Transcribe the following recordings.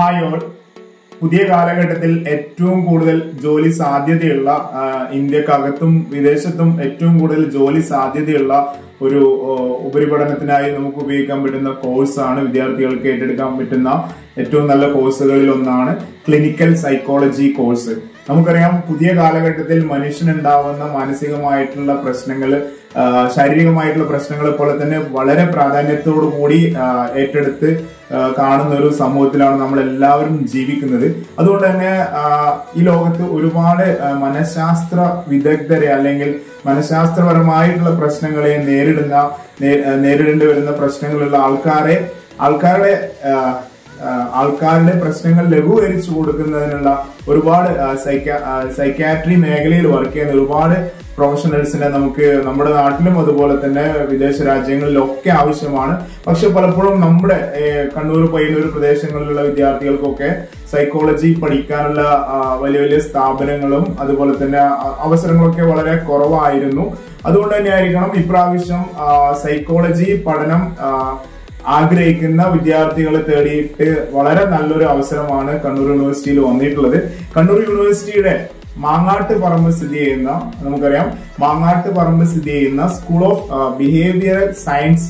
hi all പുതിയ കാലഘട്ടത്തിൽ ഏറ്റവും കൂടുതൽ ജോലി സാധ്യതയുള്ള ആ, ഇന്ത്യക്കകത്തും വിദേശത്തും ഏറ്റവും കൂടുതൽ ജോലി സാധ്യതയുള്ള ഒരു ഓ, ഉപരിപഠനത്തിനായി നമുക്ക് ഉപയോഗിക്കാൻ പറ്റുന്ന കോഴ്സാണ് വിദ്യാർത്ഥികൾക്ക് ഏറ്റെടുക്കാൻ പറ്റുന്ന ഏറ്റവും നല്ല കോഴ്സുകളിൽ ഒന്നാണ് ക്ലിനിക്കൽ സൈക്കോളജി കോഴ്സ് നമുക്കറിയാം പുതിയ കാലഘട്ടത്തിൽ മനുഷ്യനുണ്ടാവുന്ന മാനസികമായിട്ടുള്ള പ്രശ്നങ്ങൾ ശാരീരികമായിട്ടുള്ള പ്രശ്നങ്ങളെ പോലെ തന്നെ വളരെ പ്രാധാന്യത്തോടു കൂടി ആ, ഏറ്റെടുത്ത് ആ, കാണുന്ന ഒരു സമൂഹത്തിലാണ് നമ്മൾ എല്ലാവരും ജീവിക്കുന്നത് അതുകൊണ്ട് തന്നെ ആ, ഈ ലോകത്ത് ഒരുപാട് ആ, മനഃശാസ്ത്ര വിദഗ്ധരെ അല്ലെങ്കിൽ മനഃശാസ്ത്രപരമായിട്ടുള്ള പ്രശ്നങ്ങളെ നേരിടുന്ന നേ- ആ, നേരിടേണ്ടി വരുന്ന പ്രശ്നങ്ങളുള്ള ആൾക്കാരെ ആൾക്കാരുടെ ആ, ആ, ആൾക്കാരുടെ പ്രശ്നങ്ങൾ ലഘൂകരിച്ചു കൊടുക്കുന്നതിനുള്ള ഒരുപാട് ആ, സൈക്കാ ആ, സൈക്കാട്രി മേഖലയിൽ വർക്ക് ചെയ്യുന്ന ഒരുപാട് പ്രൊഫഷണൽസിനെ നമുക്ക് നമ്മുടെ നാട്ടിലും അതുപോലെ തന്നെ വിദേശ രാജ്യങ്ങളിലൊക്കെ ആവശ്യമാണ് പക്ഷെ പലപ്പോഴും നമ്മുടെ ഏഹ്, കണ്ണൂർ പയ്യന്നൂർ പ്രദേശങ്ങളിലുള്ള വിദ്യാർത്ഥികൾക്കൊക്കെ സൈക്കോളജി പഠിക്കാനുള്ള ആ, വലിയ വലിയ സ്ഥാപനങ്ങളും അതുപോലെ തന്നെ അ- അവസരങ്ങളൊക്കെ വളരെ കുറവായിരുന്നു അതുകൊണ്ട് തന്നെ ആയിരിക്കണം ഇപ്രാവശ്യം ആ, സൈക്കോളജി പഠനം ആ, ആഗ്രഹിക്കുന്ന വിദ്യാർത്ഥികളെ തേടിയിട്ട് വളരെ നല്ലൊരു അവസരമാണ് കണ്ണൂർ യൂണിവേഴ്സിറ്റിയിൽ വന്നിട്ടുള്ളത് കണ്ണൂർ യൂണിവേഴ്സിറ്റിയുടെ മാങ്ങാട്ട് പറമ്പ് സ്ഥിതി ചെയ്യുന്ന നമുക്കറിയാം മാങ്ങാട്ട് പറമ്പ് സ്ഥിതി ചെയ്യുന്ന സ്കൂൾ ഓഫ് ബിഹേവിയറൽ സയൻസ്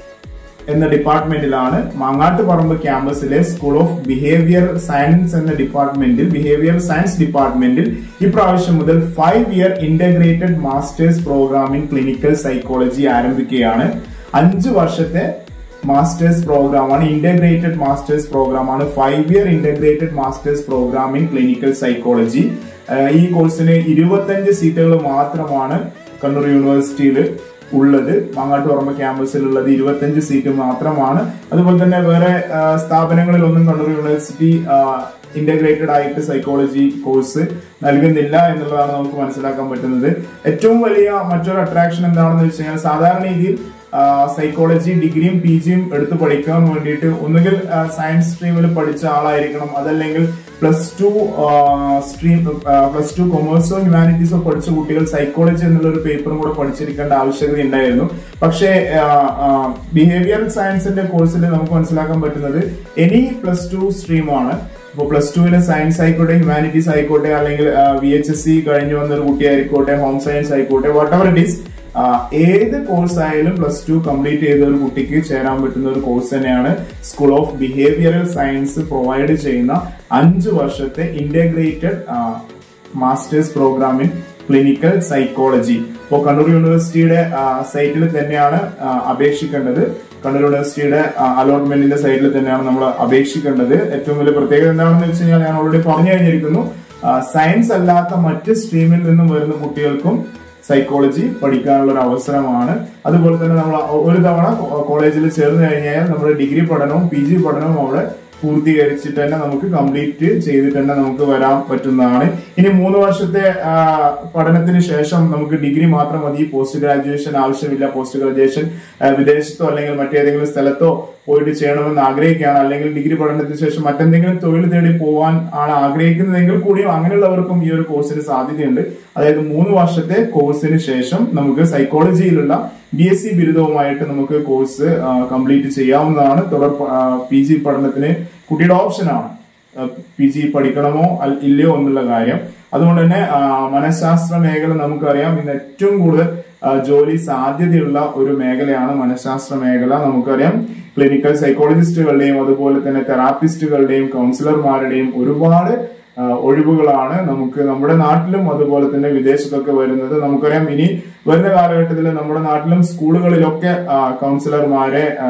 എന്ന ഡിപ്പാർട്ട്മെന്റിലാണ് മാങ്ങാട്ട് പറമ്പ് ക്യാമ്പസിലെ സ്കൂൾ ഓഫ് ബിഹേവിയർ സയൻസ് എന്ന ഡിപ്പാർട്ട്മെന്റിൽ ബിഹേവിയർ സയൻസ് ഡിപ്പാർട്ട്മെന്റിൽ ഇപ്രാവശ്യം മുതൽ five year integrated masters programme in clinical psychology ആരംഭിക്കുകയാണ് അഞ്ച് വർഷത്തെ മാസ്റ്റേഴ്സ് പ്രോഗ്രാമാണ് ഇന്റഗ്രേറ്റഡ് മാസ്റ്റേഴ്സ് പ്രോഗ്രാമാണ് five year integrated masters programme in clinical psychology ഈ കോഴ്സിന് ഇരുപത്തഞ്ച് സീറ്റുകൾ മാത്രമാണ് കണ്ണൂർ യൂണിവേഴ്സിറ്റിയിൽ ഉള്ളത് മാങ്ങാട്ടുപറമ്പ് ക്യാമ്പസിലുള്ളത് ഇരുപത്തഞ്ച് സീറ്റ് മാത്രമാണ് അതുപോലെ തന്നെ വേറെ ആ, സ്ഥാപനങ്ങളിലൊന്നും കണ്ണൂർ യൂണിവേഴ്സിറ്റി ഇന്റഗ്രേറ്റഡ് ആയിട്ട് സൈക്കോളജി കോഴ്സ് നൽകുന്നില്ല എന്നുള്ളതാണ് നമുക്ക് മനസ്സിലാക്കാൻ പറ്റുന്നത് ഏറ്റവും വലിയ മറ്റൊരു അട്രാക്ഷൻ എന്താണെന്ന് വെച്ച് കഴിഞ്ഞാൽ സാധാരണ രീതിയിൽ സൈക്കോളജി ഡിഗ്രിയും പി ജിയും എടുത്ത് പഠിക്കാൻ വേണ്ടിയിട്ട് ഒന്നുകിൽ സയൻസ് സ്ട്രീമിൽ പഠിച്ച ആളായിരിക്കണം അതല്ലെങ്കിൽ plus two stream plus two കൊമേഴ്സോ ഹ്യൂമാനിറ്റീസോ പഠിച്ച കുട്ടികൾ സൈക്കോളജി എന്നുള്ള ഒരു പേപ്പറും കൂടെ പഠിച്ചിരിക്കേണ്ട ആവശ്യകത ഉണ്ടായിരുന്നു പക്ഷേ ബിഹേവിയറൽ സയൻസിന്റെ കോഴ്സിൽ നമുക്ക് മനസ്സിലാക്കാൻ പറ്റുന്നത് എനി പ്ലസ് ടു സ്ട്രീമാണ് ഇപ്പോൾ പ്ലസ് ടുവിന് സയൻസ് ആയിക്കോട്ടെ ഹ്യൂമാനിറ്റീസ് ആയിക്കോട്ടെ അല്ലെങ്കിൽ വി എച്ച് എസ് സി കഴിഞ്ഞു വന്ന ഒരു കുട്ടി ആയിക്കോട്ടെ ഹോം സയൻസ് ആയിക്കോട്ടെ വാട്ട് എവർ ഇറ്റ് ഈസ് ഏത് കോഴ്സ് ആയാലും പ്ലസ് ടു കംപ്ലീറ്റ് ചെയ്ത ഒരു കുട്ടിക്ക് ചേരാൻ പറ്റുന്ന ഒരു കോഴ്സ് തന്നെയാണ് school of behavioural science provide ചെയ്യുന്ന അഞ്ച് വർഷത്തെ integrated masters programme in clinical psychology ഇപ്പോൾ കണ്ണൂർ യൂണിവേഴ്സിറ്റിയുടെ സൈറ്റിൽ തന്നെയാണ് ആ, അപേക്ഷിക്കേണ്ടത് കണ്ണൂർ യൂണിവേഴ്സിറ്റിയുടെ അലോട്ട്മെന്റിന്റെ സൈറ്റിൽ തന്നെയാണ് നമ്മൾ അപേക്ഷിക്കേണ്ടത് ഏറ്റവും വലിയ പ്രത്യേകത എന്താണെന്ന് വെച്ച് കഴിഞ്ഞാൽ ഞാൻ ഓൾറെഡി പറഞ്ഞു കഴിഞ്ഞിരിക്കുന്നു സയൻസ് അല്ലാത്ത മറ്റ് സ്ട്രീമിൽ നിന്നും വരുന്ന കുട്ടികൾക്കും സൈക്കോളജി പഠിക്കാനുള്ള ഒരു അവസരമാണ് അതുപോലെ തന്നെ നമ്മൾ ഒരു തവണ കോളേജിൽ ചേർന്ന് കഴിഞ്ഞാൽ നമ്മുടെ ഡിഗ്രി പഠനവും പി ജി പഠനവും അവിടെ പൂർത്തീകരിച്ചിട്ട് തന്നെ നമുക്ക് കംപ്ലീറ്റ് ചെയ്തിട്ട് തന്നെ നമുക്ക് വരാൻ പറ്റുന്നതാണ് ഇനി മൂന്ന് വർഷത്തെ ആ, പഠനത്തിന് ശേഷം നമുക്ക് ഡിഗ്രി മാത്രം മതി പോസ്റ്റ് ഗ്രാജുവേഷൻ ആവശ്യമില്ല പോസ്റ്റ് ഗ്രാജുവേഷൻ ആ, വിദേശത്തോ അല്ലെങ്കിൽ മറ്റേതെങ്കിലും സ്ഥലത്തോ പോയിട്ട് ചെയ്യണമെന്ന് ആഗ്രഹിക്കുകയാണ് അല്ലെങ്കിൽ ഡിഗ്രി പഠനത്തിന് ശേഷം മറ്റെന്തെങ്കിലും തൊഴിൽ തേടി പോകാൻ ആണ് ആഗ്രഹിക്കുന്നതെങ്കിൽ കൂടിയും അങ്ങനെയുള്ളവർക്കും ഈ ഒരു കോഴ്സിന് സാധ്യതയുണ്ട് അതായത് മൂന്ന് വർഷത്തെ കോഴ്സിന് ശേഷം നമുക്ക് സൈക്കോളജിയിലുള്ള ബി എസ് സി ബിരുദവുമായിട്ട് നമുക്ക് കോഴ്സ് കംപ്ലീറ്റ് ചെയ്യാവുന്നതാണ് തുടർ പി ജി പഠനത്തിന് കുട്ടിയുടെ ഓപ്ഷനാണ് പി ജി പഠിക്കണമോ അൽ- ഇല്ലയോ എന്നുള്ള കാര്യം അതുകൊണ്ട് തന്നെ ആ, മനഃശാസ്ത്ര മേഖല നമുക്കറിയാം ഇന്ന് ഏറ്റവും കൂടുതൽ ആ, ജോലി സാധ്യതയുള്ള ഒരു മേഖലയാണ് മനഃശാസ്ത്ര മേഖല നമുക്കറിയാം ക്ലിനിക്കൽ സൈക്കോളജിസ്റ്റുകളുടെയും അതുപോലെ തന്നെ തെറാപ്പിസ്റ്റുകളുടെയും കൗൺസിലർമാരുടെയും ഒരുപാട് ആ, ഒഴിവുകളാണ് നമുക്ക് നമ്മുടെ നാട്ടിലും അതുപോലെ തന്നെ വിദേശത്തൊക്കെ വരുന്നത് നമുക്കറിയാം ഇനി വരുന്ന കാലഘട്ടത്തിൽ നമ്മുടെ നാട്ടിലും സ്കൂളുകളിലൊക്കെ ആ, കൗൺസിലർമാരെ ആ,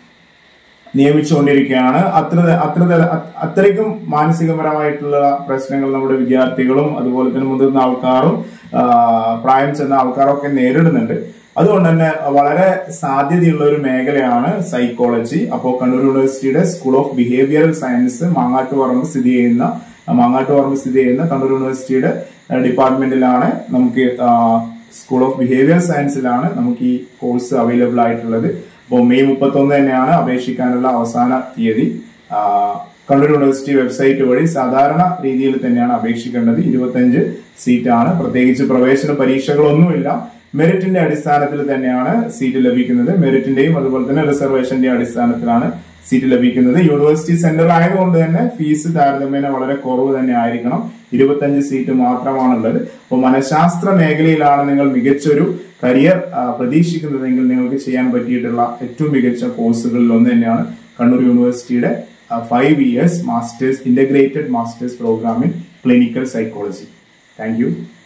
നിയമിച്ചുകൊണ്ടിരിക്കുകയാണ് അത്ര അത്ര അ- അത്രയ്ക്കും മാനസികപരമായിട്ടുള്ള പ്രശ്നങ്ങൾ നമ്മുടെ വിദ്യാർത്ഥികളും അതുപോലെ തന്നെ മുതിർന്ന ആൾക്കാരും ആ, പ്രായം ചെന്ന ആൾക്കാരൊക്കെ നേരിടുന്നുണ്ട് അതുകൊണ്ട് തന്നെ വളരെ സാധ്യതയുള്ള ഒരു മേഖലയാണ് സൈക്കോളജി അപ്പോൾ കണ്ണൂർ യൂണിവേഴ്സിറ്റിയുടെ school of behavioural science Mangattuparamba സ്ഥിതി ചെയ്യുന്ന മാങ്ങാട്ടുപറമ്പ് സ്ഥിതി ചെയ്യുന്ന കണ്ണൂർ യൂണിവേഴ്സിറ്റിയുടെ ഡിപ്പാർട്ട്മെന്റിലാണ് നമുക്ക് സ്കൂൾ ഓഫ് ബിഹേവിയർ സയൻസിലാണ് നമുക്ക് ഈ കോഴ്സ് അവൈലബിൾ ആയിട്ടുള്ളത് അപ്പോൾ മെയ് മുപ്പത്തൊന്ന് തന്നെയാണ് അപേക്ഷിക്കാനുള്ള അവസാന തീയതി ആ, കണ്ണൂർ യൂണിവേഴ്സിറ്റി വെബ്സൈറ്റ് വഴി സാധാരണ രീതിയിൽ തന്നെയാണ് അപേക്ഷിക്കേണ്ടത് ഇരുപത്തഞ്ച് സീറ്റാണ് പ്രത്യേകിച്ച് പ്രവേശന പരീക്ഷകളൊന്നുമില്ല മെറിറ്റിന്റെ അടിസ്ഥാനത്തിൽ തന്നെയാണ് സീറ്റ് ലഭിക്കുന്നത് മെറിറ്റിന്റെയും അതുപോലെ തന്നെ റിസർവേഷന്റെയും അടിസ്ഥാനത്തിലാണ് സീറ്റ് ലഭിക്കുന്നത് യൂണിവേഴ്സിറ്റി സെന്റർ ആയതുകൊണ്ട് തന്നെ ഫീസ് താരതമ്യേന വളരെ കുറവ് തന്നെ ആയിരിക്കണം ഇരുപത്തഞ്ച് സീറ്റ് മാത്രമാണുള്ളത് അപ്പോൾ മനഃശാസ്ത്ര മേഖലയിലാണ് നിങ്ങൾ മികച്ചൊരു കരിയർ ആ, പ്രതീക്ഷിക്കുന്നതെങ്കിൽ നിങ്ങൾക്ക് ചെയ്യാൻ പറ്റിയിട്ടുള്ള ഏറ്റവും മികച്ച കോഴ്സുകളിൽ ഒന്ന് തന്നെയാണ് കണ്ണൂർ യൂണിവേഴ്സിറ്റിയുടെ five years masters integrated masters programme in clinical psychology thank U